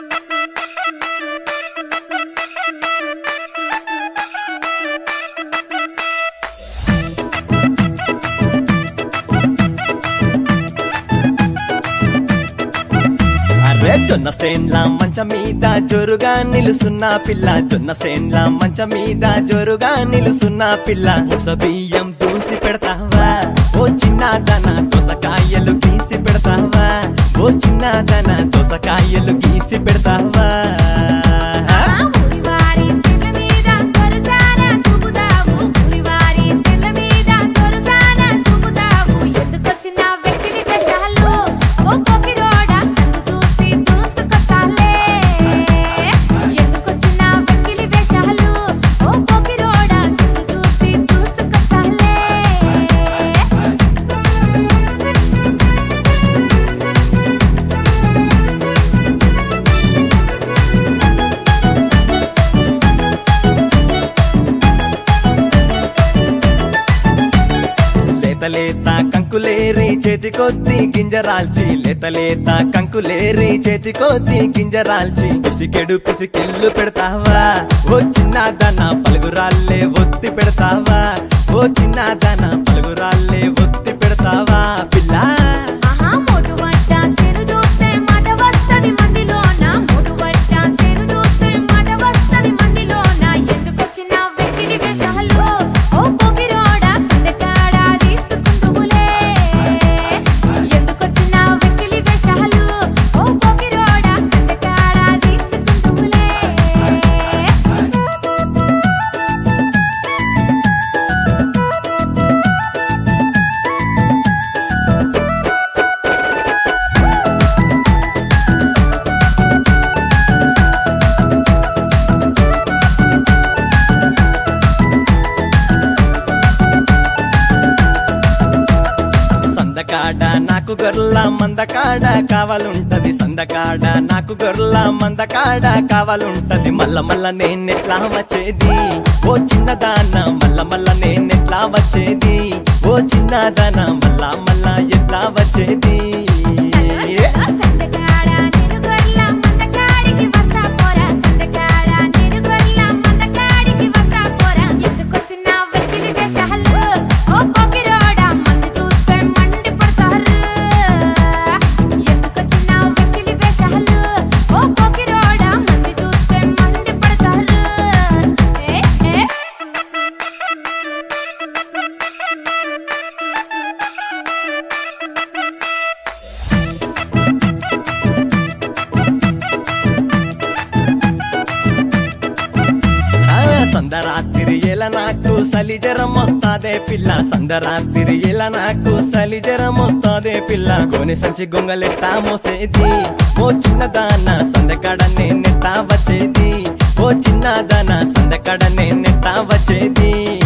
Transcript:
అరే జొన్న సేన్ల మంచం మీద జోరుగా నిలుసున్న పిల్ల జొన్న సేన్ల మంచం మీద జోరుగా నిలుసున్న పిల్ల ఉస బియ్యం దూసి పెడతావా ఓ చిన్నదన దోసకాయలు గీసి పెడతావా ఓ చిన్నదన దోసకాయలు గీసి పెడతావా ఊరివారి సెల్ల మీద చొరసాన చూపుతావు ఊరివారి సెల్ల మీద చొరసాన చూపుతావు ఎందుకొచ్చిన వెకిలి వేషాలు ఓ పొకిరోడా సందు చూసి దూసుకొస్తాలే ఎందుకొచ్చిన వెకిలి వేషాలు ఓ పొకిరోడా సందు చూసి దూసుకొస్తాలే లేత లేత కంకులేరి చేతి కొద్ది గింజరాల్చి లేత లేత కంకులేరి చేతి కొద్ది గింజరాల్చి పిసికెడు పిసికెళ్ళు పెడతావా ఓ చిన్నదన పలుగురాళ్ళే ఒత్తి పెడతావా ఓ చిన్నదన పలుగురాళ్ళే ఒత్తి పెడతావా పిల్ల ఆహా మోటు వట్ట సెను చూస్తే మాట వస్తది మందిలోన మోటు వట్ట సెను చూస్తే మాట వస్తది మందిలోన ఎందుకొచ్చిన వెకిలి వేషాలు ఓ పొగిరోడా సందకాడా తీసుకుందువులే ఎందుకొచ్చిన వెకిలి వేషాలు ఓ పొగిరోడా సందకాడా తీసుకుందువులే సందకాడ నాకు గొర్ల మందకాడ కావాలుంటది సందకాడ నాకు గొర్ల మందకాడ కావాలుంటది మల్ల మల్ల నేనెట్లా వచ్చేది ఓ చిన్నదాన మల్ల మల్ల నేనెట్లా వచ్చేది ఓ చిన్నదాన మల్ల మల్ల ఎట్లా వచ్చేది సందకాడ నేను గొర్ల మందకాడికి వస్తా పోరా సందకాడ నేను గొర్ల మందకాడికి వస్తా పోరా ఎందుకొచ్చిన వెకిలి వేషాలు ఓ పొగిరోడా మందు చూస్తే మండి పడతారు ఎందుకొచ్చిన వెకిలి వేషాలు ఓ పొగిరోడా మందు చూస్తే మండి పడతారు ఏ ఏ ఆ, సందరాత్రి ఎలా నాకు సలి జ్వరం వస్తాదే పిల్ల సందరాత్రి ఎలా నాకు సలి జ్వరం వస్తాదే పిల్ల కోని సంచి గొంగలెట్టా మోసేది ఓ చిన్నదాన సందకాడ నేనెట్టా వచ్చేది ఓ చిన్నదాన సందకాడ నేనెట్టా వచ్చేది